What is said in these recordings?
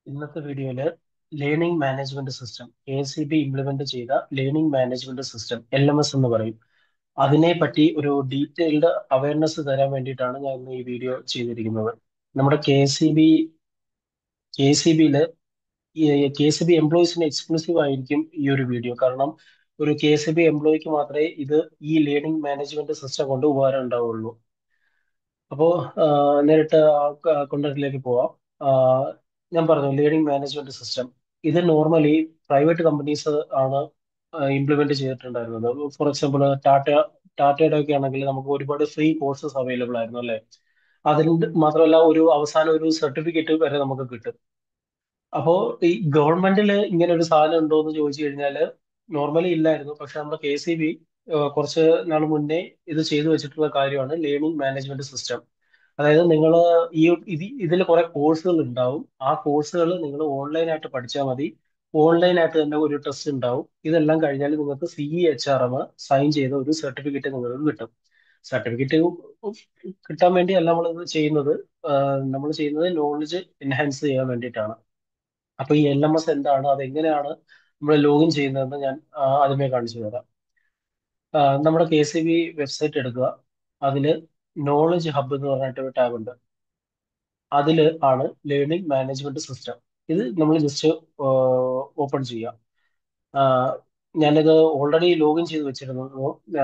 ഇന്നത്തെ വീഡിയോയിൽ learning management system K S E B implement ചെയ്ത learning management system L M S എന്ന് പറയും അതിനെ പറ്റി ഒരു ഡീറ്റെയിൽഡ് അവയർനെസ് തരാൻ വേണ്ടിയിട്ടാണ് ഞാൻ ഇന്ന് ഈ വീഡിയോ ചെയ്തിരിക്കുന്നത് നമ്മുടെ K S E B K S E ബിയില് കെ എസ് ഇ ബി എംപ്ലോയീസിന് എക്സ്ക്ലൂസീവ് ആയിരിക്കും ഈ ഒരു വീഡിയോ കാരണം ഒരു കെ എസ് ഇ ബി എംപ്ലോയിക്ക് മാത്രമേ ഇത് ഈ ലേണിംഗ് മാനേജ്മെന്റ് സിസ്റ്റം കൊണ്ട് ഉപകാരം ഉണ്ടാവുള്ളൂ അപ്പോൾ നേരിട്ട് കോണ്ടന്റിലേക്ക് പോവാം ആ, ഞാൻ പറഞ്ഞു ലേണിംഗ് മാനേജ്മെന്റ് സിസ്റ്റം ഇത് നോർമലി പ്രൈവറ്റ് കമ്പനീസ് ആണ് ഇംപ്ലിമെന്റ് ചെയ്തിട്ടുണ്ടായിരുന്നത് ഫോർ എക്സാമ്പിൾ ടാറ്റ ടാറ്റയുടെ ഒക്കെ ആണെങ്കിൽ നമുക്ക് ഒരുപാട് ഫ്രീ കോഴ്സസ് അവൈലബിൾ ആയിരുന്നു അല്ലേ അതിന് മാത്രമല്ല ഒരു അവസാനം ഒരു സർട്ടിഫിക്കറ്റ് വരെ നമുക്ക് കിട്ടും അപ്പോ ഈ ഗവൺമെന്റിൽ ഇങ്ങനെ ഒരു സാധനം ഉണ്ടോ എന്ന് ചോദിച്ചു കഴിഞ്ഞാൽ നോർമലി ഇല്ലായിരുന്നു പക്ഷെ നമ്മുടെ കെ സി ബി കുറച്ച് നാൾ മുന്നേ ഇത് ചെയ്തു വെച്ചിട്ടുള്ള കാര്യമാണ് ലേണിംഗ് മാനേജ്മെന്റ് സിസ്റ്റം അതായത് നിങ്ങൾ ഈ ഇത് ഇതിൽ കുറെ കോഴ്സുകൾ ഉണ്ടാവും ആ കോഴ്സുകൾ നിങ്ങൾ ഓൺലൈനായിട്ട് പഠിച്ചാൽ മതി ഓൺലൈനായിട്ട് തന്നെ ഒരു ടെസ്റ്റ് ഉണ്ടാവും ഇതെല്ലാം കഴിഞ്ഞാൽ നിങ്ങൾക്ക് C E H R M sign ചെയ്ത ഒരു സർട്ടിഫിക്കറ്റ് നിങ്ങൾക്ക് കിട്ടും സർട്ടിഫിക്കറ്റ് കിട്ടാൻ വേണ്ടിയല്ല നമ്മൾ ഇത് ചെയ്യുന്നത് നമ്മൾ ചെയ്യുന്നത് നോളജ് എൻഹാൻസ് ചെയ്യാൻ വേണ്ടിയിട്ടാണ് അപ്പൊ ഈ എൽ എം എസ് എന്താണ് അത് എങ്ങനെയാണ് നമ്മൾ ലോഗിൻ ചെയ്യുന്നതെന്ന് ഞാൻ ആ, ആദ്യമേ കാണിച്ചു തരാം ആ, നമ്മുടെ കെ സി ബി വെബ്സൈറ്റ് എടുക്കുക അതിൽ നോളജ് ഹബ്ബ് എന്ന് പറഞ്ഞിട്ട് ഒരു ടാബ് ഉണ്ട് അതിൽ ആണ് ലേണിംഗ് മാനേജ്മെന്റ് സിസ്റ്റം ഇത് നമ്മൾ ജസ്റ്റ് ഓപ്പൺ ചെയ്യാം ആ, ഞാനിത് ഓൾറെഡി ലോഗിൻ ചെയ്ത് വെച്ചിരുന്നു ആ,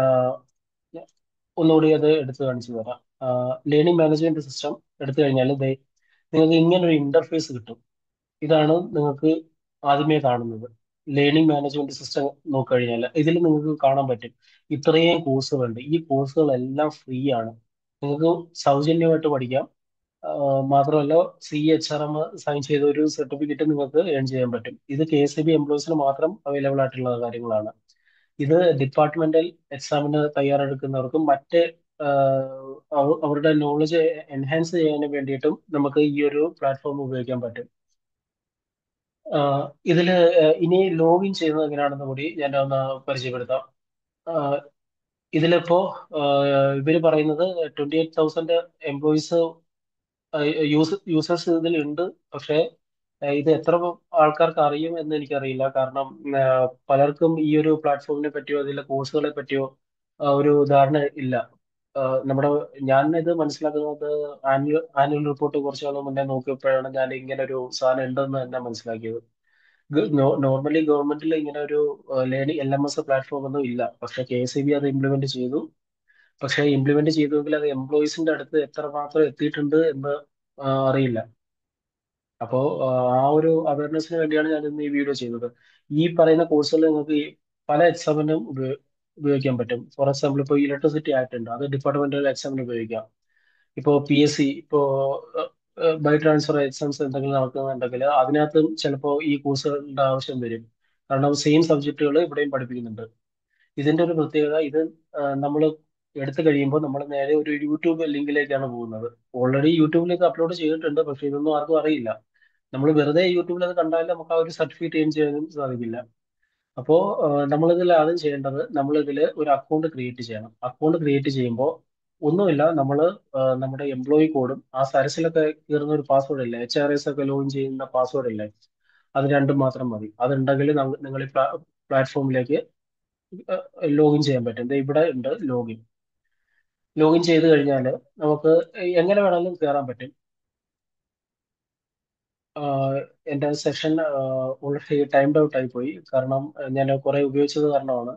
ഒന്നുകൂടി അത് എടുത്ത് കാണിച്ചു തരാം ലേണിംഗ് മാനേജ്മെന്റ് സിസ്റ്റം എടുത്തു കഴിഞ്ഞാൽ ദേ നിങ്ങൾക്ക് ഇങ്ങനെ ഒരു ഇന്റർഫേസ് കിട്ടും ഇതാണ് നിങ്ങൾക്ക് ആദ്യമേ കാണുന്നത് ലേണിംഗ് മാനേജ്മെന്റ് സിസ്റ്റം നോക്കിക്കഴിഞ്ഞാൽ ഇതിൽ നിങ്ങൾക്ക് കാണാൻ പറ്റും ഇത്രയും കോഴ്സുകളുണ്ട് ഈ കോഴ്സുകളെല്ലാം ഫ്രീ ആണ് നിങ്ങൾക്ക് സൗജന്യമായിട്ട് പഠിക്കാം ആഹ് മാത്രമല്ല C H R M sign ചെയ്ത ഒരു സർട്ടിഫിക്കറ്റ് നിങ്ങൾക്ക് ഏൺ ചെയ്യാൻ പറ്റും ഇത് കെ എസ് ഇ ബി എംപ്ലോയീസിന് മാത്രം അവൈലബിൾ ആയിട്ടുള്ള കാര്യങ്ങളാണ് ഇത് ഡിപ്പാർട്ട്മെന്റൽ എക്സാമിന് തയ്യാറെടുക്കുന്നവർക്കും മറ്റ് ആഹ് അവ- അവരുടെ നോളജ് എൻഹാൻസ് ചെയ്യാൻ വേണ്ടിയിട്ടും നമുക്ക് ഈ ഒരു പ്ലാറ്റ്ഫോം ഉപയോഗിക്കാൻ പറ്റും ആഹ് ഇതില് ആഹ് ഇനി ലോഗിൻ ചെയ്യുന്നത് എങ്ങനെയാണെന്ന് കൂടി ഞാൻ ഒന്ന് പരിചയപ്പെടുത്താം ആഹ് ഇതിലിപ്പോ ആഹ് ഇവര് പറയുന്നത് twenty eight thousand employees use users ഇതിലുണ്ട് പക്ഷേ ആഹ് ഇത് എത്ര ആൾക്കാർക്ക് അറിയും എന്ന് എനിക്കറിയില്ല കാരണം ആഹ് പലർക്കും ഈ ഒരു പ്ലാറ്റ്ഫോമിനെ പറ്റിയോ അതിലെ കോഴ്സുകളെ പറ്റിയോ ആഹ് ഒരു ധാരണ ഇല്ല ആഹ് നമ്മുടെ ഞാൻ ഇത് മനസ്സിലാക്കുന്നത് ആനുവൽ ആനുവൽ റിപ്പോർട്ട് കുറച്ച് നാൾ മുന്നേ നോക്കിയപ്പോഴാണ് ഞാൻ ഇങ്ങനെ ഒരു സാധനം ഉണ്ടെന്ന് തന്നെ മനസ്സിലാക്കിയത് നോർമലി ഗവൺമെന്റിൽ ഇങ്ങനെ ഒരു learning L M S platform ഒന്നും ഇല്ല പക്ഷെ കെ എസ് ഇ ബി അത് ഇംപ്ലിമെന്റ് ചെയ്തു പക്ഷെ ഇംപ്ലിമെന്റ് ചെയ്തുവെങ്കിൽ അത് എംപ്ലോയീസിന്റെ അടുത്ത് എത്രമാത്രം എത്തിയിട്ടുണ്ട് എന്ന് ആ, അറിയില്ല അപ്പോ ആ ആ ഒരു അവയർനെസ്സിന് വേണ്ടിയാണ് ഞാൻ ഇന്ന് ഈ വീഡിയോ ചെയ്തത് ഈ പറയുന്ന കോഴ്സുകൾ നിങ്ങൾക്ക് ഈ പല എക്സാമിനും ഉപയോ- ഉപയോഗിക്കാൻ പറ്റും ഫോർ എക്സാമ്പിൾ ഇപ്പോൾ ഇലക്ട്രിസിറ്റി ആക്ട് ഉണ്ട് അത് ഡിപ്പാർട്ട്മെന്റൽ എക്സാമിന് ഉപയോഗിക്കാം ഇപ്പോൾ പി എസ് സി ഇപ്പോൾ ബൈ ട്രാൻസ്ഫർ എക്സാംസ് എന്തെങ്കിലും നടക്കുന്നുണ്ടെങ്കിൽ അതിനകത്തും ചിലപ്പോൾ ഈ കോഴ്സുകളുടെ ആവശ്യം വരും കാരണം സെയിം സബ്ജക്റ്റുകൾ ഇവിടെയും പഠിപ്പിക്കുന്നുണ്ട് ഇതിന്റെ ഒരു പ്രത്യേകത ഇത് നമ്മൾ എടുത്തു കഴിയുമ്പോൾ നമ്മൾ നേരെ ഒരു യൂട്യൂബ് ലിങ്കിലേക്കാണ് പോകുന്നത് ഓൾറെഡി യൂട്യൂബിലേക്ക് അപ്ലോഡ് ചെയ്തിട്ടുണ്ട് പക്ഷെ ഇതൊന്നും ആർക്കും അറിയില്ല നമ്മൾ വെറുതെ യൂട്യൂബിൽ അത് കണ്ടാൽ നമുക്ക് ആ ഒരു സർട്ടിഫിക്കറ്റ് ഏൺ ചെയ്യാനും സാധിക്കില്ല അപ്പോൾ നമ്മളിതിൽ ആദ്യം ചെയ്യേണ്ടത് നമ്മളിതിൽ ഒരു അക്കൗണ്ട് ക്രിയേറ്റ് ചെയ്യണം അക്കൗണ്ട് ക്രിയേറ്റ് ചെയ്യുമ്പോൾ ഒന്നുമില്ല നമ്മൾ നമ്മുടെ എംപ്ലോയി കോഡും ആ സരസിലൊക്കെ കയറുന്ന ഒരു പാസ്വേഡ് ഇല്ലേ എച്ച് ആർ എസ് ഒക്കെ ലോഗിൻ ചെയ്യുന്ന പാസ്വേഡ് ഇല്ലേ അത് രണ്ടും മാത്രം മതി അതുണ്ടെങ്കിൽ നിങ്ങൾ ഈ പ്ലാറ്റ്ഫോമിലേക്ക് ലോഗിൻ ചെയ്യാൻ പറ്റും ദേ ഇവിടെ ഉണ്ട് ലോഗിൻ ലോഗിൻ ചെയ്ത് കഴിഞ്ഞാൽ നമുക്ക് എങ്ങനെ വേണമെങ്കിലും കയറാൻ പറ്റും ആഹ് എന്റെ സെഷൻ ഓൾറെഡി ടൈംഡ് ഔട്ട് ആയി പോയി കാരണം ഞാൻ കുറെ ഉപയോഗിച്ചത് കാരണമാണ്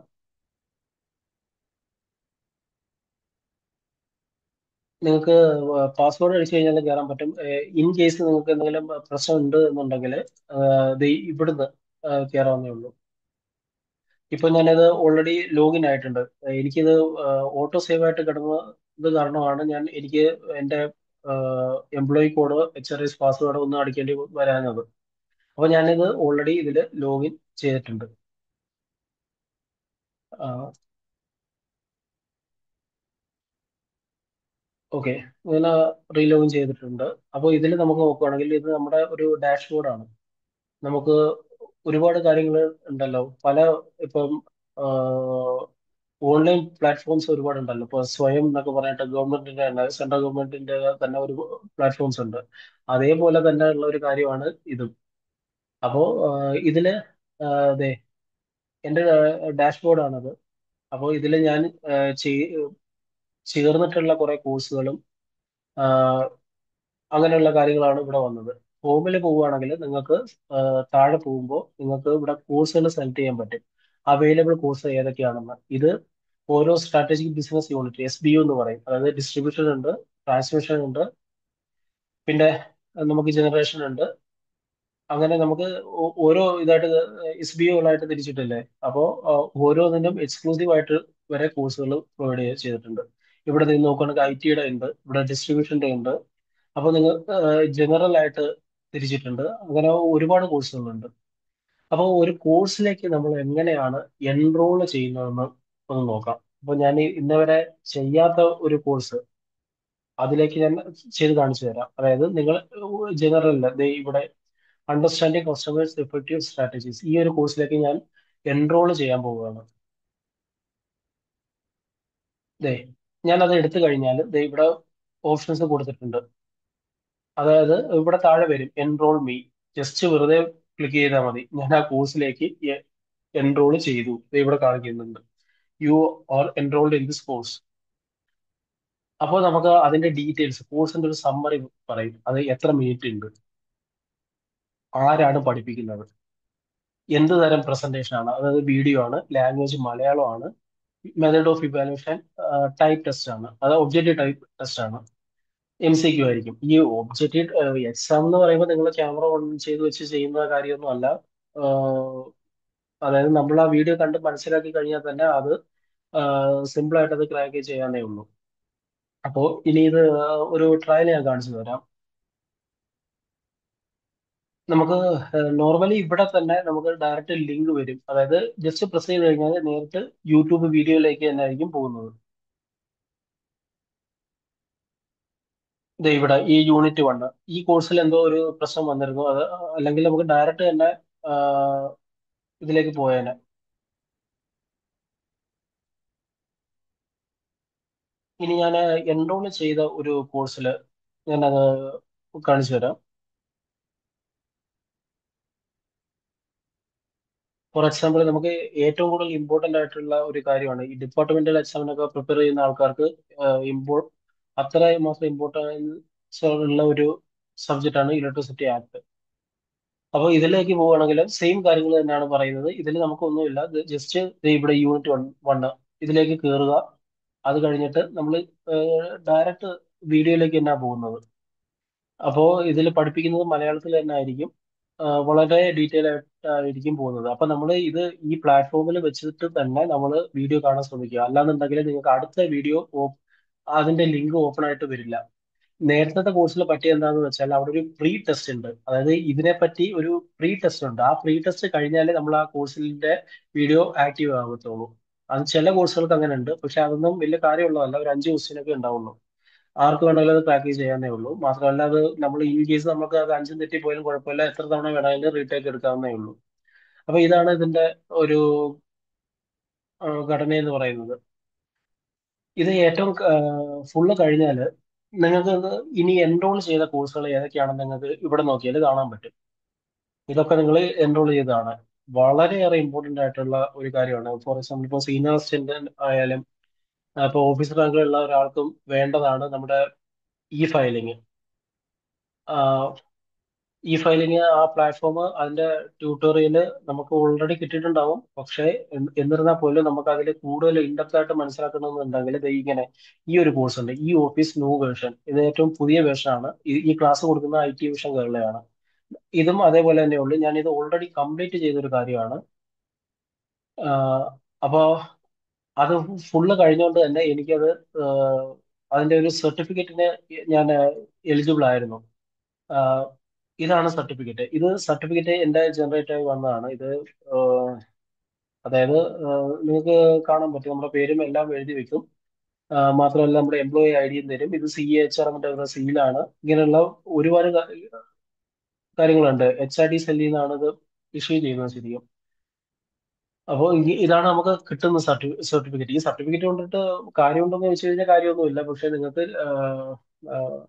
നിങ്ങൾക്ക് പാസ്വേഡ് അടിച്ചു കഴിഞ്ഞാൽ കയറാൻ പറ്റും ഇൻ കേസ് നിങ്ങൾക്ക് എന്തെങ്കിലും പ്രശ്നം ഉണ്ട് എന്നുണ്ടെങ്കിൽ ഇവിടുന്ന് ആഹ് കയറാവുന്നേ ഉള്ളൂ ഇപ്പൊ ഞാനത് ഓൾറെഡി ലോഗിൻ ആയിട്ടുണ്ട് എനിക്കിത് ഓട്ടോ സേവ് ആയിട്ട് കിടന്നത് കാരണമാണ് ഞാൻ എനിക്ക് എന്റെ employee code H R S password ഒന്നും അടിക്കേണ്ടി വരാഞ്ഞത് അപ്പൊ ഞാനിത് ഓൾറെഡി ഇതിൽ ലോഗിൻ ചെയ്തിട്ടുണ്ട് ഓക്കെ ഇങ്ങനെ റീലോഗിൻ ചെയ്തിട്ടുണ്ട് അപ്പോൾ ഇതിൽ നമുക്ക് നോക്കുകയാണെങ്കിൽ ഇത് നമ്മുടെ ഒരു ഡാഷ്ബോർഡാണ് നമുക്ക് ഒരുപാട് കാര്യങ്ങൾ ഉണ്ടല്ലോ പല ഇപ്പം ഓൺലൈൻ പ്ലാറ്റ്ഫോംസ് ഒരുപാട് ഉണ്ടല്ലോ ഇപ്പൊ സ്വയം എന്നൊക്കെ പറഞ്ഞിട്ട് ഗവൺമെന്റിന്റെ തന്നെ സെൻട്രൽ ഗവൺമെന്റിന്റെ തന്നെ ഒരു പ്ലാറ്റ്ഫോംസ് ഉണ്ട് അതേപോലെ തന്നെ ഉള്ള ഒരു കാര്യമാണ് ഇതും അപ്പോൾ ഇതില് ആ, ദേ എൻ്റെ ഡാഷ്ബോർഡ് ആണത് അപ്പോൾ ഇതിൽ ഞാൻ ആ, ചെയ്- ചേർന്നിട്ടുള്ള കുറെ കോഴ്സുകളും അങ്ങനെയുള്ള കാര്യങ്ങളാണ് ഇവിടെ വന്നത് ഹോമിൽ പോവുകയാണെങ്കിൽ നിങ്ങൾക്ക് ആ, താഴെ പോകുമ്പോൾ നിങ്ങൾക്ക് ഇവിടെ കോഴ്സുകൾ സെലക്ട് ചെയ്യാൻ പറ്റും അവൈലബിൾ കോഴ്സ് ഏതൊക്കെയാണെന്ന് ഇത് ഓരോ strategic business unit S B U എന്ന് പറയും അതായത് ഡിസ്ട്രിബ്യൂഷൻ ഉണ്ട് ട്രാൻസ്മിഷൻ ഉണ്ട് പിന്നെ നമുക്ക് ജനറേഷൻ ഉണ്ട് അങ്ങനെ നമുക്ക് ഓ- ഓരോ ഇതായിട്ട് എസ് ബി ഒകളായിട്ട് തിരിച്ചിട്ടില്ലേ അപ്പോൾ ഓരോന്നിനും എക്സ്ക്ലൂസീവ് ആയിട്ട് വരെ കോഴ്സുകൾ പ്രൊവൈഡ് ചെയ്തിട്ടുണ്ട് ഇവിടെ നിന്ന് നോക്കുകയാണെങ്കിൽ ഐ ടിയുടെ ഉണ്ട് ഇവിടെ ഡിസ്ട്രിബ്യൂഷന്റെ ഉണ്ട് അപ്പോൾ നിങ്ങൾ ജനറൽ ആയിട്ട് തിരിച്ചിട്ടുണ്ട് അങ്ങനെ ഒരുപാട് കോഴ്സുകളുണ്ട് അപ്പോൾ ഒരു കോഴ്സിലേക്ക് നമ്മൾ എങ്ങനെയാണ് എൻറോൾ ചെയ്യുന്നതെന്ന് ഒന്ന് നോക്കാം അപ്പോൾ ഞാൻ ഇന്ന് വരെ ചെയ്യാത്ത ഒരു കോഴ്സ് അതിലേക്ക് ഞാൻ ചെയ്ത് കാണിച്ചു തരാം അതായത് നിങ്ങൾ ജനറലിൽ ഇവിടെ അണ്ടർസ്റ്റാൻഡിങ് കസ്റ്റമേഴ്സ് എഫക്റ്റീവ് സ്ട്രാറ്റജീസ് ഈ ഒരു കോഴ്സിലേക്ക് ഞാൻ എൻറോൾ ചെയ്യാൻ പോവുകയാണ് ദേ ഞാൻ അത് എടുത്തു കഴിഞ്ഞാൽ ദേ ഇവിടെ ഓപ്ഷൻസ് കൊടുത്തിട്ടുണ്ട് അതായത് ഇവിടെ താഴെ വരും എൻറോൾ മീ ജസ്റ്റ് വെറുതെ ക്ലിക്ക് ചെയ്താൽ മതി ഞാൻ ആ കോഴ്സിലേക്ക് എൻറോൾ ചെയ്തു ദേ ഇവിടെ കാണിക്കുന്നുണ്ട് you are enrolled in this course അപ്പോൾ നമുക്ക് അതിന്റെ ഡീറ്റെയിൽസ് കോഴ്സിന്റെ ഒരു സമ്മറി പറയും അത് എത്ര മിനിറ്റ് ഉണ്ട് ആരാണ് പഠിപ്പിക്കുന്നത് എന്ത് തരം പ്രസന്റേഷൻ ആണ് അതായത് വീഡിയോ ആണ് ലാംഗ്വേജ് മലയാളമാണ് method of evaluation type test ആണ് അത് ഒബ്ജക്റ്റീവ് ടൈപ്പ് ടെസ്റ്റ് ആണ് എം സി ക്യു ആയിരിക്കും ഈ ഒബ്ജക്റ്റീവ് എക്സാം എന്ന് പറയുമ്പോൾ നിങ്ങൾ ക്യാമറ ഓൺ ചെയ്ത് വെച്ച് ചെയ്യുന്ന കാര്യമൊന്നും അല്ല ആഹ് അതായത് നമ്മൾ ആ വീഡിയോ കണ്ട് മനസ്സിലാക്കി കഴിഞ്ഞാൽ തന്നെ അത് സിമ്പിൾ ആയിട്ട് അത് ക്രാക്ക് ചെയ്യാനേ ഉള്ളൂ അപ്പോൾ ഇനി ഇത് ഒരു ട്രയൽ ഞാൻ കാണിച്ചു തരാം നമുക്ക് നോർമലി ഇവിടെ തന്നെ നമുക്ക് ഡയറക്റ്റ് ലിങ്ക് വരും അതായത് ജസ്റ്റ് പ്രസ് ചെയ്ത് കഴിഞ്ഞാൽ നേരിട്ട് യൂട്യൂബ് വീഡിയോയിലേക്ക് തന്നെ ആയിരിക്കും പോകുന്നത് ദേ ഇവിടെ ഈ യൂണിറ്റ് വൺ ഈ കോഴ്സിൽ എന്തോ ഒരു പ്രശ്നം വന്നിരുന്നു അത് അല്ലെങ്കിൽ നമുക്ക് ഡയറക്റ്റ് തന്നെ ആ, ഇതിലേക്ക് പോയേനെ ഇനി ഞാൻ എൻറോൾ ചെയ്ത ഒരു കോഴ്സിൽ ഞാൻ അത് കാണിച്ചു തരാം ഫോർ എക്സാമ്പിൾ നമുക്ക് ഏറ്റവും കൂടുതൽ ഇമ്പോർട്ടന്റ് ആയിട്ടുള്ള ഒരു കാര്യമാണ് ഈ ഡിപ്പാർട്ട്മെന്റൽ എക്സാമിനൊക്കെ പ്രിപ്പയർ ചെയ്യുന്ന ആൾക്കാർക്ക് ഇമ്പോ അത്ര മാത്രം ഇമ്പോർട്ടൻസ് ഉള്ള ഒരു സബ്ജക്റ്റ് ആണ് ഇലക്ട്രിസിറ്റി ആക്ട് അപ്പോൾ ഇതിലേക്ക് പോവുകയാണെങ്കിൽ സെയിം കാര്യങ്ങൾ തന്നെയാണ് പറയുന്നത് ഇതിൽ നമുക്കൊന്നുമില്ല ജസ്റ്റ് ഇവിടെ യൂണിറ്റ് വൺ വൺ ഇതിലേക്ക് കയറുക അത് കഴിഞ്ഞിട്ട് നമ്മൾ ഡയറക്റ്റ് വീഡിയോയിലേക്ക് തന്നെയാണ് പോകുന്നത് അപ്പോൾ ഇതിൽ പഠിപ്പിക്കുന്നത് മലയാളത്തിൽ തന്നെ ആയിരിക്കും ആ, വളരെ ഡീറ്റെയിൽ ആയിട്ടായിരിക്കും പോകുന്നത് അപ്പൊ നമ്മൾ ഇത് ഈ പ്ലാറ്റ്ഫോമിൽ വെച്ചിട്ട് തന്നെ നമ്മൾ വീഡിയോ കാണാൻ ശ്രമിക്കുക അല്ലാന്നുണ്ടെങ്കിൽ നിങ്ങൾക്ക് അടുത്ത വീഡിയോ അതിന്റെ ലിങ്ക് ഓപ്പൺ ആയിട്ട് വരില്ല നേരത്തെ കോഴ്സിൽ പറ്റിയ എന്താണെന്ന് വെച്ചാൽ അവിടെ ഒരു പ്രീ ടെസ്റ്റ് ഉണ്ട് അതായത് ഇതിനെപ്പറ്റി ഒരു പ്രീ ടെസ്റ്റ് ഉണ്ട് ആ പ്രീ ടെസ്റ്റ് കഴിഞ്ഞാലേ നമ്മൾ ആ കോഴ്സിന്റെ വീഡിയോ ആക്റ്റീവ് ആകത്തുള്ളൂ അത് ചില കോഴ്സുകൾക്ക് അങ്ങനെ ഉണ്ട് പക്ഷെ അതൊന്നും വലിയ കാര്യമുള്ളതല്ല ഒരു അഞ്ച് ക്വസ്റ്റ്യനൊക്കെ ഉണ്ടാവുള്ളൂ ആർക്ക് വേണമെങ്കിലും അത് പ്രാക്ടീസ് ചെയ്യാനേ ഉള്ളൂ മാത്രമല്ല അത് നമ്മൾ ഇൻ കേസ് നമുക്ക് അത് അഞ്ചും തെറ്റിപ്പോയാലും കുഴപ്പമില്ല എത്ര തവണ വേണമെങ്കിലും റീടേക്ക് എടുക്കാവുന്നേ ഉള്ളൂ അപ്പൊ ഇതാണ് ഇതിന്റെ ഒരു ആ, ഘടന എന്ന് പറയുന്നത് ഇത് ഏറ്റവും ഫുള്ള് കഴിഞ്ഞാൽ നിങ്ങൾക്ക് ഇത് ഇനി എൻറോൾ ചെയ്ത കോഴ്സുകൾ ഏതൊക്കെയാണെന്ന് നിങ്ങൾക്ക് ഇവിടെ നോക്കിയാൽ കാണാൻ പറ്റും ഇതൊക്കെ നിങ്ങൾ എൻറോൾ ചെയ്തതാണ് വളരെയേറെ ഇമ്പോർട്ടന്റ് ആയിട്ടുള്ള ഒരു കാര്യമാണ് ഫോർ എക്സാമ്പിൾ ഇപ്പോൾ സീനിയർ അസിസ്റ്റന്റ് ആയാലും ഇപ്പോൾ ഓഫീസർ റാങ്കിലുള്ള ഒരാൾക്കും വേണ്ടതാണ് നമ്മുടെ ഇ ഫയലിംഗ് ഇ ഫയലിംഗ് ആ പ്ലാറ്റ്ഫോം അതിന്റെ ട്യൂട്ടോറിയൽ നമുക്ക് ഓൾറെഡി കിട്ടിയിട്ടുണ്ടാവും പക്ഷേ എന്ന് എന്നിരുന്നാൽ പോലും നമുക്ക് അതിൽ കൂടുതൽ ഇൻഡെപ്ത് ആയിട്ട് മനസ്സിലാക്കണമെന്നുണ്ടെങ്കിൽ ദേ ഇങ്ങനെ ഈ ഒരു കോഴ്സ് ഉണ്ട് ഈ ഓഫീസ് ന്യൂ വേർഷൻ ഇത് ഏറ്റവും പുതിയ വേർഷൻ ആണ് ഈ ഈ ക്ലാസ് കൊടുക്കുന്ന ഐ ടി വിഷൻ കേരളയാണ് ഇതും അതേപോലെ തന്നെ ഉള്ളൂ ഞാൻ ഇത് ഓൾറെഡി കംപ്ലീറ്റ് ചെയ്തൊരു കാര്യമാണ് ആഹ് അപ്പോ അത് ഫുള്ള് കഴിഞ്ഞുകൊണ്ട് തന്നെ എനിക്കത് ആഹ് അതിന്റെ ഒരു സർട്ടിഫിക്കറ്റിന് ഞാൻ എലിജിബിൾ ആയിരുന്നു ആഹ് ഇതാണ് സർട്ടിഫിക്കറ്റ് ഇത് സർട്ടിഫിക്കറ്റ് എന്റെ ജനറേറ്റ് ആയി വന്നതാണ് ഇത് ആഹ് അതായത് ആഹ് നിങ്ങൾക്ക് കാണാൻ പറ്റും നമ്മുടെ പേരും എല്ലാം എഴുതി വെക്കും ആഹ് മാത്രമല്ല നമ്മുടെ എംപ്ലോയി ഐ ഡിയും തരും ഇത് സി എച്ച് ആർ എമ്മിന്റെ സീലാണ് ഇങ്ങനെയുള്ള ഒരുപാട് കാ- കാര്യങ്ങളുണ്ട് എച്ച് ആർ ഡി സെല്ലിൽ നിന്നാണ് ഇത് ഇഷ്യൂ ചെയ്യുന്നത് ശരിക്കും അപ്പോൾ ഇതാണ് നമുക്ക് കിട്ടുന്ന സർട്ടിഫിക്കറ്റ് ഈ സർട്ടിഫിക്കറ്റ് കൊണ്ടിട്ട് കാര്യമുണ്ടെന്ന് ചോദിച്ചു കഴിഞ്ഞാൽ കാര്യമൊന്നുമില്ല പക്ഷെ നിങ്ങൾക്ക്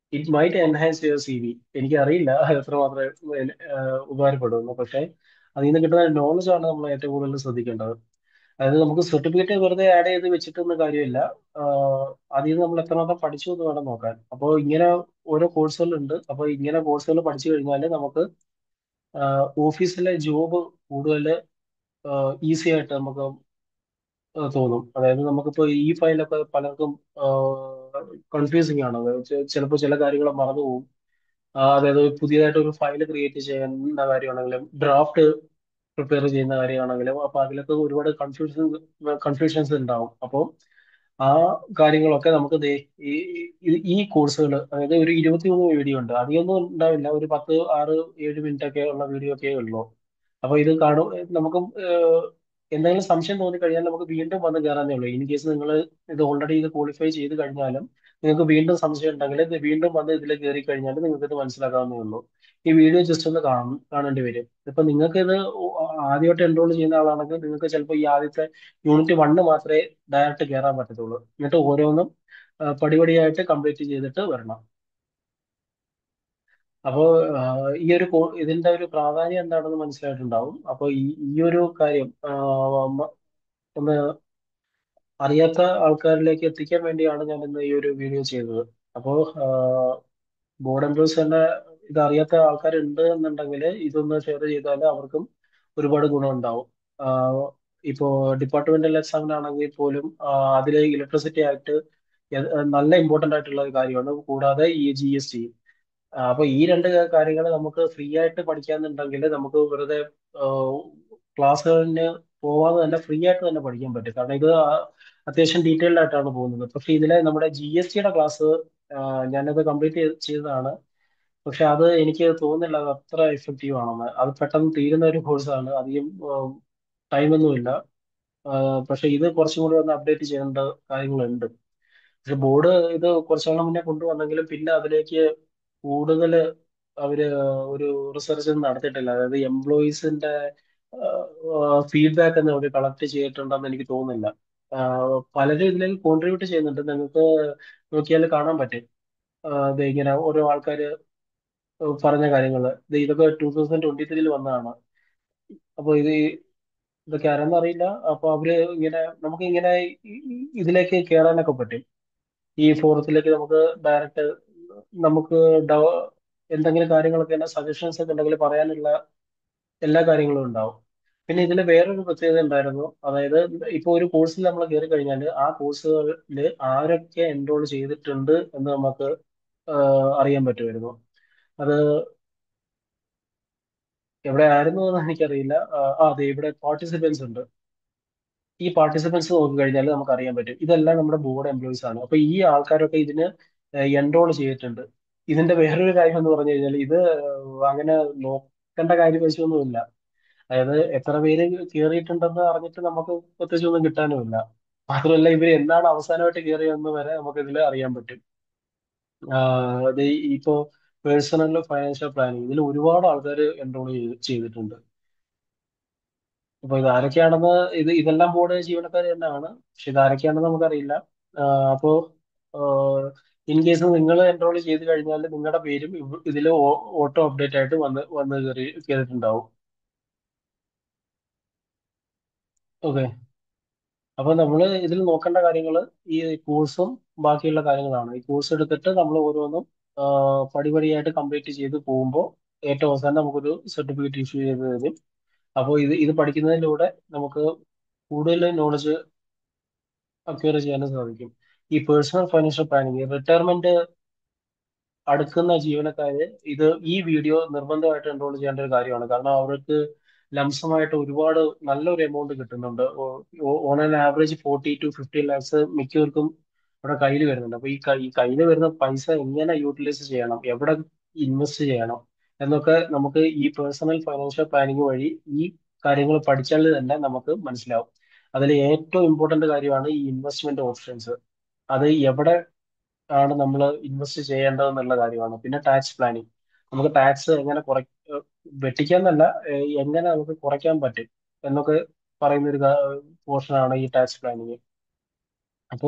it might enhance your C V എനിക്കറിയില്ല അത് എത്രമാത്രം ഏഹ്, ഉപകാരപ്പെടുമെന്ന് പക്ഷേ അതിൽ നിന്ന് കിട്ടുന്ന നോളജ് ആണ് നമ്മൾ ഏറ്റവും കൂടുതൽ ശ്രദ്ധിക്കേണ്ടത് അതായത് നമുക്ക് സർട്ടിഫിക്കറ്റ് വെറുതെ ആഡ് ചെയ്ത് വെച്ചിട്ടൊന്നും കാര്യമില്ല ആഹ് അതിൽ നിന്ന് നമ്മൾ എത്രമാത്രം പഠിച്ചു എന്ന് വേണം നോക്കാൻ അപ്പോൾ ഇങ്ങനെ ഓരോ കോഴ്സുകളുണ്ട് അപ്പോൾ ഇങ്ങനെ കോഴ്സുകൾ പഠിച്ചു കഴിഞ്ഞാൽ നമുക്ക് ഓഫീസിലെ ജോബ് കൂടുതൽ ഈസി ആയിട്ട് നമുക്ക് ഏഹ് തോന്നും അതായത് നമുക്കിപ്പോ ഈ ഫയലൊക്കെ പലർക്കും കൺഫ്യൂസിങ് ആണ് ചിലപ്പോൾ ചില കാര്യങ്ങൾ മറന്നു പോകും ആ, അതായത് പുതിയതായിട്ട് ഒരു ഫയൽ ക്രിയേറ്റ് ചെയ്യുന്ന കാര്യമാണെങ്കിലും ഡ്രാഫ്റ്റ് പ്രിപ്പയർ ചെയ്യുന്ന കാര്യമാണെങ്കിലും അപ്പൊ അതിലൊക്കെ ഒരുപാട് കൺഫ്യൂഷൻ കൺഫ്യൂഷൻസ് ഉണ്ടാവും അപ്പോൾ ആ കാര്യങ്ങളൊക്കെ നമുക്ക് ദേ ഈ ഈ- ഈ കോഴ്സുകൾ അതായത് ഒരു ഇരുപത്തിമൂന്ന് വീഡിയോ ഉണ്ട് അധികമൊന്നും ഉണ്ടാവില്ല ഒരു പത്ത് ആറ് ഏഴ് മിനിറ്റ് ഒക്കെ ഉള്ള വീഡിയോ ഒക്കെ ഉള്ളൂ അപ്പൊ ഇത് കാണും നമുക്ക് ഏഹ്, എന്തെങ്കിലും സംശയം തോന്നിക്കഴിഞ്ഞാൽ നമുക്ക് വീണ്ടും വന്ന് കയറാനേ ഉള്ളൂ ഇൻ കേസ് നിങ്ങൾ ഇത് ഓൾറെഡി ഇത് ക്വാളിഫൈ ചെയ്ത് കഴിഞ്ഞാലും നിങ്ങൾക്ക് വീണ്ടും സംശയം ഉണ്ടെങ്കിൽ ഇത് വീണ്ടും വന്ന് ഇതിൽ കയറി കഴിഞ്ഞാൽ നിങ്ങൾക്ക് ഇത് മനസ്സിലാക്കാവുന്നേ ഉള്ളൂ ഈ വീഡിയോ ജസ്റ്റ് ഒന്ന് കാണും കാണേണ്ടി വരും ഇപ്പൊ നിങ്ങൾക്ക് ഇത് ആദ്യമായിട്ട് എൻറോൾ ചെയ്യുന്ന ആളാണെങ്കിൽ നിങ്ങൾക്ക് ചിലപ്പോൾ ഈ ആദ്യത്തെ യൂണിറ്റ് വണ്ണ് മാത്രമേ ഡയറക്റ്റ് കയറാൻ പറ്റത്തുള്ളൂ എന്നിട്ട് ഓരോന്നും ആ, പടിപടിയായിട്ട് കംപ്ലീറ്റ് ചെയ്തിട്ട് വരണം അപ്പോൾ ഈ ഒരു കോ- ഇതിന്റെ ഒരു പ്രാധാന്യം എന്താണെന്ന് മനസ്സിലായിട്ടുണ്ടാവും അപ്പോൾ ഈ ഈ ഒരു കാര്യം ആ, മ- ഒന്ന് അറിയാത്ത ആൾക്കാരിലേക്ക് എത്തിക്കാൻ വേണ്ടിയാണ് ഞാൻ ഇന്ന് ഈ ഒരു വീഡിയോ ചെയ്തത് അപ്പോൾ ബോർഡ് എംപ്ലോയീസ് തന്നെ ഇത് അറിയാത്ത ആൾക്കാരുണ്ട് എന്നുണ്ടെങ്കിൽ ഇതൊന്ന് ഷെയർ ചെയ്താൽ അവർക്കും ഒരുപാട് ഗുണമുണ്ടാവും ആഹ് ഇപ്പോ ഡിപ്പാർട്ട്മെന്റൽ എക്സാമിനാണെങ്കിൽ പോലും അതിൽ ഇലക്ട്രിസിറ്റി ആക്ട് നല്ല ഇമ്പോർട്ടന്റ് ആയിട്ടുള്ള ഒരു കാര്യമാണ് കൂടാതെ ഈ ജി എസ് ടി അപ്പൊ ഈ രണ്ട് കാര്യങ്ങൾ നമുക്ക് ഫ്രീ ആയിട്ട് പഠിക്കാന്നുണ്ടെങ്കിൽ നമുക്ക് വെറുതെ ക്ലാസ്സുകളിന് പോവാതെ തന്നെ ഫ്രീ ആയിട്ട് തന്നെ പഠിക്കാൻ പറ്റും കാരണം ഇത് ആ- അത്യാവശ്യം ഡീറ്റെയിൽഡ് ആയിട്ടാണ് പോകുന്നത് പക്ഷെ ഇതിലെ നമ്മുടെ ജി എസ് ടിയുടെ ക്ലാസ് ഞാനത് കംപ്ലീറ്റ് ചെയ്തതാണ് പക്ഷെ അത് എനിക്ക് തോന്നുന്നില്ല അത് അത്ര എഫക്റ്റീവ് ആണെന്ന് അത് പെട്ടെന്ന് തീരുന്ന ഒരു കോഴ്സാണ് അധികം ടൈമൊന്നുമില്ല പക്ഷെ ഇത് കുറച്ചും കൂടി ഒന്ന് അപ്ഡേറ്റ് ചെയ്യേണ്ട കാര്യങ്ങളുണ്ട് പക്ഷെ ബോർഡ് ഇത് കുറച്ചുനാൾ മുന്നേ കൊണ്ടുവന്നെങ്കിലും പിന്നെ അതിലേക്ക് കൂടുതൽ അവര് ഒരു റിസർച്ച് ഒന്നും നടത്തിയിട്ടില്ല അതായത് എംപ്ലോയീസിന്റെ ഫീഡ്ബാക്ക് ഒന്നും അവർ കളക്ട് ചെയ്തിട്ടുണ്ടെന്ന് എനിക്ക് തോന്നുന്നില്ല ആഹ് പലരും ഇതിലേക്ക് കോൺട്രിബ്യൂട്ട് ചെയ്യുന്നുണ്ട് നിങ്ങൾക്ക് നോക്കിയാൽ കാണാൻ പറ്റും ആഹ് ദേ ഇങ്ങനെ ഓരോ ആൾക്കാർ പറഞ്ഞ കാര്യങ്ങൾ ഇതൊക്കെ ടൂ തൗസൻഡ് ട്വന്റി ത്രീയിൽ വന്നതാണ് അപ്പൊ ഇത് ഇതൊക്കെ ആരെന്ന് അറിയില്ല അപ്പൊ അവര് ഇങ്ങനെ നമുക്ക് ഇങ്ങനെ ഈ- ഈ- ഇതിലേക്ക് കയറാനൊക്കെ പറ്റും ഈ ഫോറത്തിലേക്ക് നമുക്ക് ഡയറക്റ്റ് നമുക്ക് ഡ- എന്തെങ്കിലും കാര്യങ്ങളൊക്കെ തന്നെ സജഷൻസ് ഒക്കെ ഉണ്ടെങ്കിൽ പറയാനുള്ള എല്ലാ കാര്യങ്ങളും ഉണ്ടാവും പിന്നെ ഇതിൽ വേറൊരു പ്രത്യേകത ഉണ്ടായിരുന്നു അതായത് ഇപ്പൊ ഒരു കോഴ്സിൽ നമ്മൾ കയറി കഴിഞ്ഞാൽ ആ കോഴ്സുകളിൽ ആരൊക്കെ എൻറോൾ ചെയ്തിട്ടുണ്ട് എന്ന് നമുക്ക് ആഹ് അറിയാൻ പറ്റുമായിരുന്നു അത് എവിടെ ആയിരുന്നു എന്ന് എനിക്കറിയില്ല ആഹ് ആ അതെ ഇവിടെ പാർട്ടിസിപ്പൻസ് ഉണ്ട് ഈ പാർട്ടിസിപ്പൻസ് നോക്കിക്കഴിഞ്ഞാൽ നമുക്ക് അറിയാൻ പറ്റും ഇതെല്ലാം നമ്മുടെ ബോർഡ് എംപ്ലോയീസ് ആണ് അപ്പൊ ഈ ആൾക്കാരൊക്കെ ഇതിന് എൻറോൾ ചെയ്തിട്ടുണ്ട് ഇതിന്റെ വേറൊരു കാര്യം എന്ന് പറഞ്ഞു കഴിഞ്ഞാൽ ഇത് അങ്ങനെ നോക്കേണ്ട കാര്യം വെച്ചൊന്നുമില്ല അതായത് എത്ര പേര് കയറിയിട്ടുണ്ടെന്ന് അറിഞ്ഞിട്ട് നമുക്ക് പ്രത്യേകിച്ച് ഒന്നും കിട്ടാനുമില്ല മാത്രമല്ല ഇവർ എന്നാണ് അവസാനമായിട്ട് കയറിയതെന്ന് വരെ നമുക്ക് ഇതിൽ അറിയാൻ പറ്റും ആഹ് അത് ഇപ്പോ പേഴ്സണൽ ഫൈനാൻഷ്യൽ പ്ലാനിങ് ഇതിൽ ഒരുപാട് ആൾക്കാർ എൻറോൾ ചെയ്തിട്ടുണ്ട് അപ്പൊ ഇത് ആരൊക്കെയാണെന്ന് ഇത് ഇതെല്ലാം ബോർഡ് ജീവനക്കാർ തന്നെയാണ് പക്ഷെ ഇത് ആരൊക്കെയാണെന്ന് നമുക്കറിയില്ല ആഹ് അപ്പോ ഇൻ കേസ് നിങ്ങൾ എൻറോൾ ചെയ്ത് കഴിഞ്ഞാൽ നിങ്ങളുടെ പേരും ഇതിൽ ഓട്ടോ അപ്ഡേറ്റ് ആയിട്ട് വന്ന് വന്ന് കയറി കയറിയിട്ടുണ്ടാവും ഓക്കെ അപ്പൊ നമ്മൾ ഇതിൽ നോക്കേണ്ട കാര്യങ്ങൾ ഈ കോഴ്സും ബാക്കിയുള്ള കാര്യങ്ങളാണ് ഈ കോഴ്സ് എടുത്തിട്ട് നമ്മൾ ഓരോന്നും ആഹ് പടിപടിയായിട്ട് കംപ്ലീറ്റ് ചെയ്ത് പോകുമ്പോൾ ഏറ്റവും അവസാനം നമുക്കൊരു സർട്ടിഫിക്കറ്റ് ഇഷ്യൂ ചെയ്ത് തരും അപ്പോൾ ഇത് ഇത് പഠിക്കുന്നതിലൂടെ നമുക്ക് കൂടുതൽ നോളജ് അക്വയർ ചെയ്യാനും സാധിക്കും ഈ പേഴ്സണൽ ഫൈനാൻഷ്യൽ പ്ലാനിങ് റിട്ടയർമെന്റ് അടുക്കുന്ന ജീവനക്കാര് ഇത് ഈ വീഡിയോ നിർബന്ധമായിട്ട് എൻറോൾ ചെയ്യേണ്ട ഒരു കാര്യമാണ് കാരണം അവർക്ക് ലംസമായിട്ട് ഒരുപാട് നല്ലൊരു എമൗണ്ട് കിട്ടുന്നുണ്ട് on an average forty to fifty lakhs മിക്കവർക്കും ഇവിടെ കയ്യിൽ വരുന്നുണ്ട് അപ്പൊ ഈ കൈ കയ്യിൽ വരുന്ന പൈസ എങ്ങനെ യൂട്ടിലൈസ് ചെയ്യണം എവിടെ ഇൻവെസ്റ്റ് ചെയ്യണം എന്നൊക്കെ നമുക്ക് ഈ പേഴ്സണൽ ഫൈനാൻഷ്യൽ പ്ലാനിങ് വഴി ഈ കാര്യങ്ങൾ പഠിച്ചാൽ തന്നെ നമുക്ക് മനസ്സിലാവും അതിൽ ഏറ്റവും ഇമ്പോർട്ടന്റ് കാര്യമാണ് ഈ ഇൻവെസ്റ്റ്മെന്റ് ഓപ്ഷൻസ് അത് എവിടെ ആണ് നമ്മൾ ഇൻവെസ്റ്റ് ചെയ്യേണ്ടതെന്നുള്ള കാര്യമാണ് പിന്നെ ടാക്സ് പ്ലാനിങ് നമുക്ക് ടാക്സ് എങ്ങനെ കുറ വെട്ടിക്കാന്നല്ല ഏഹ് എങ്ങനെ നമുക്ക് കുറയ്ക്കാൻ പറ്റും എന്നൊക്കെ പറയുന്ന ഒരു പോർഷനാണ് ഈ ടാക്സ് പ്ലാനിങ് അപ്പോൾ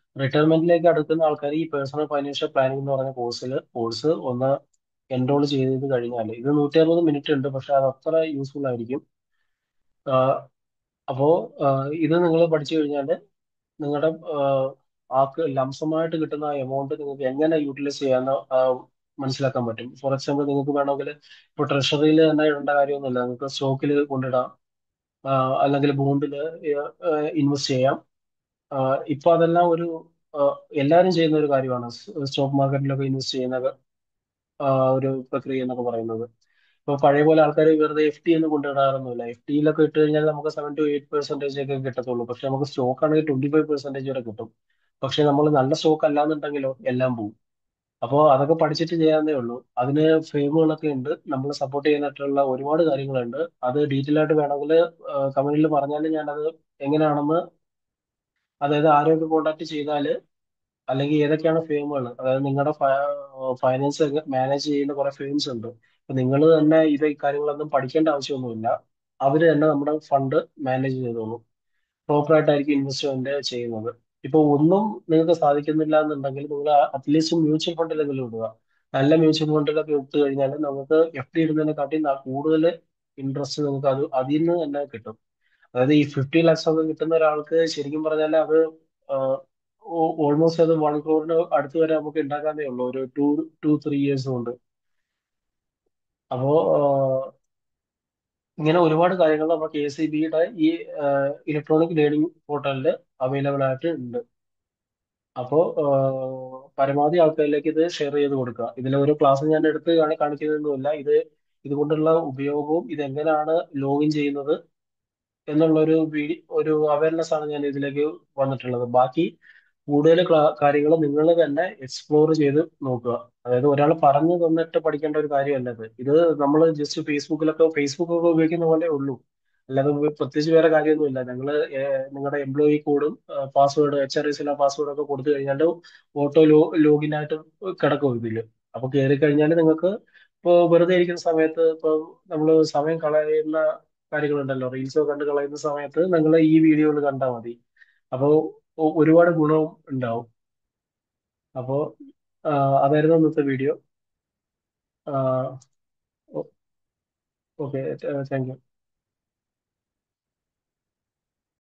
റിട്ടയർമെന്റിലേക്ക് അടുക്കുന്ന ആൾക്കാർ ഈ പേഴ്സണൽ ഫൈനാൻഷ്യൽ പ്ലാനിംഗ് എന്ന് പറഞ്ഞ കോഴ്സിൽ കോഴ്സ് ഒന്ന് എൻറോൾ ചെയ്ത് കഴിഞ്ഞാൽ ഇത് നൂറ്റി അറുപത് മിനിറ്റ് ഉണ്ട് പക്ഷെ അത് അത്ര യൂസ്ഫുൾ ആയിരിക്കും ആഹ് അപ്പോ ആഹ് ഇത് നിങ്ങൾ പഠിച്ചു കഴിഞ്ഞാൽ നിങ്ങളുടെ ആക്ക് ലംസമായിട്ട് കിട്ടുന്ന ആ എമൗണ്ട് നിങ്ങൾക്ക് എങ്ങനെ യൂട്ടിലൈസ് ചെയ്യാന്ന് ആഹ് മനസ്സിലാക്കാൻ പറ്റും ഫോർ എക്സാമ്പിൾ നിങ്ങൾക്ക് വേണമെങ്കിൽ ഇപ്പോൾ ട്രഷറിയിൽ തന്നെ ഇടേണ്ട കാര്യമൊന്നുമില്ല നിങ്ങൾക്ക് സ്റ്റോക്കിൽ കൊണ്ടിടാം ആഹ് അല്ലെങ്കിൽ ബോണ്ടിൽ ഇൻവെസ്റ്റ് ചെയ്യാം ആഹ് ഇപ്പൊ അതെല്ലാം ഒരു ആഹ് എല്ലാവരും ചെയ്യുന്ന ഒരു കാര്യമാണ് സ്റ്റോക്ക് മാർക്കറ്റിലൊക്കെ ഇൻവെസ്റ്റ് ചെയ്യുന്ന ആഹ് ഒരു പ്രക്രിയ എന്നൊക്കെ പറയുന്നത് ഇപ്പൊ പഴയ പോലെ ആൾക്കാർ വെറുതെ എഫ് ഡി ഒന്നും കൊണ്ടിടാറൊന്നുമില്ല എഫ് ഡിയിലൊക്കെ ഇട്ട് കഴിഞ്ഞാൽ നമുക്ക് സെവൻ ടു എയ്റ്റ് പെർസെന്റേജ് ഒക്കെ കിട്ടത്തുള്ളൂ പക്ഷെ നമുക്ക് സ്റ്റോക്ക് ആണെങ്കിൽ ട്വന്റി ഫൈവ് പെർസെന്റേജ് വരെ കിട്ടും പക്ഷെ നമ്മൾ നല്ല സ്റ്റോക്ക് അല്ലാന്നുണ്ടെങ്കിലോ എല്ലാം പോകും അപ്പോൾ അതൊക്കെ പഠിച്ചിട്ട് ചെയ്യാവുന്നേ ഉള്ളൂ അതിന് ഫ്രെയിമുകളൊക്കെ ഉണ്ട് നമ്മൾ സപ്പോർട്ട് ചെയ്യാനായിട്ടുള്ള ഒരുപാട് കാര്യങ്ങളുണ്ട് അത് ഡീറ്റെയിൽ ആയിട്ട് വേണമെങ്കിൽ കമന്റിൽ പറഞ്ഞാൽ ഞാനത് എങ്ങനെയാണെന്ന് അതായത് ആരോഗ്യ കോണ്ടാക്ട് ചെയ്താൽ അല്ലെങ്കിൽ ഏതൊക്കെയാണ് ഫേമുകൾ അതായത് നിങ്ങളുടെ ഫൈനാൻസ് മാനേജ് ചെയ്യുന്ന കുറെ ഫേംസ് ഉണ്ട് അപ്പൊ നിങ്ങൾ തന്നെ ഇത് ഈ കാര്യങ്ങളൊന്നും പഠിക്കേണ്ട ആവശ്യമൊന്നുമില്ല അവർ തന്നെ നമ്മുടെ ഫണ്ട് മാനേജ് ചെയ്തോളൂ പ്രോപ്പർ ആയിട്ടായിരിക്കും ഇൻവെസ്റ്റ്മെന്റ് ചെയ്യുന്നത് ഇപ്പൊ ഒന്നും നിങ്ങൾക്ക് സാധിക്കുന്നില്ല എന്നുണ്ടെങ്കിൽ നിങ്ങൾ അറ്റ്ലീസ്റ്റ് മ്യൂച്വൽ ഫണ്ടിലെങ്കിലും ഇടുക നല്ല മ്യൂച്വൽ ഫണ്ടിലൊക്കെ ഇട്ട് കഴിഞ്ഞാൽ നമുക്ക് എഫ് ഡി ഇടുന്നതിനെക്കാട്ടി കൂടുതൽ ഇൻട്രസ്റ്റ് നിങ്ങൾക്ക് അത് അതിൽ നിന്ന് തന്നെ കിട്ടും അതായത് ഈ ഫിഫ്റ്റി ലാക്സ് ഒക്കെ കിട്ടുന്ന ഒരാൾക്ക് ശരിക്കും പറഞ്ഞാൽ അത് ഓൾമോസ്റ്റ് അത് വൺ ക്രോറിന് അടുത്ത് വരെ നമുക്ക് ഉണ്ടാക്കാനേ ഉള്ളൂ ഒരു ടു ടു ത്രീ ഇയേഴ്സ് കൊണ്ട് അപ്പോ ആഹ് ഇങ്ങനെ ഒരുപാട് കാര്യങ്ങൾ നമ്മുടെ കെ എസ് ഇ ബിയുടെ ഈ ഇലക്ട്രോണിക് ലേണിംഗ് പോർട്ടലിൽ അവൈലബിൾ ആയിട്ട് ഉണ്ട് അപ്പോൾ പരമാവധി ആൾക്കാരിലേക്ക് ഇത് ഷെയർ ചെയ്ത് കൊടുക്കുക ഇതിലെ ഓരോ ക്ലാസ് ഞാൻ എടുത്ത് കാണി കാണിക്കുന്നതൊന്നുമില്ല ഇത് ഇതുകൊണ്ടുള്ള ഉപയോഗവും ഇതെങ്ങനെയാണ് ലോഗിൻ ചെയ്യുന്നത് എന്നുള്ള ഒരു വീഡിയോ ഒരു അവയർനെസ് ആണ് ഞാൻ ഇതിലേക്ക് വന്നിട്ടുള്ളത് ബാക്കി കൂടുതൽ കാര്യങ്ങൾ നിങ്ങൾ തന്നെ എക്സ്പ്ലോർ ചെയ്ത് നോക്കുക അതായത് ഒരാൾ പറഞ്ഞു തന്നിട്ട് പഠിക്കേണ്ട ഒരു കാര്യമല്ല ഇത് ഇത് നമ്മൾ ജസ്റ്റ് ഫേസ്ബുക്കിലൊക്കെ ഫേസ്ബുക്ക് ഒക്കെ ഉപയോഗിക്കുന്ന പോലെ ഉള്ളൂ അല്ലാതെ ഉപ- പ്രത്യേകിച്ച് വേറെ കാര്യമൊന്നുമില്ല നിങ്ങൾ നിങ്ങളുടെ എംപ്ലോയി കോഡും password H R S password ഒക്കെ കൊടുത്തു കഴിഞ്ഞാൽ ഓട്ടോ ലോ ലോഗിൻ ആയിട്ട് കിടക്കും ഇതില് അപ്പൊ കയറി കഴിഞ്ഞാൽ നിങ്ങൾക്ക് ഇപ്പോൾ വെറുതെ ഇരിക്കുന്ന സമയത്ത് ഇപ്പോൾ നമ്മൾ സമയം കളയുന്ന കാര്യങ്ങളുണ്ടല്ലോ റീൽസോ കണ്ട് കളയുന്ന സമയത്ത് നിങ്ങൾ ഈ വീഡിയോകൾ കണ്ടാൽ മതി അപ്പോൾ ഒരുപാട് ഗുണവും ഉണ്ടാവും അപ്പോൾ അതായിരുന്നു ഇന്നത്തെ വീഡിയോ ഓക്കെ താങ്ക് യു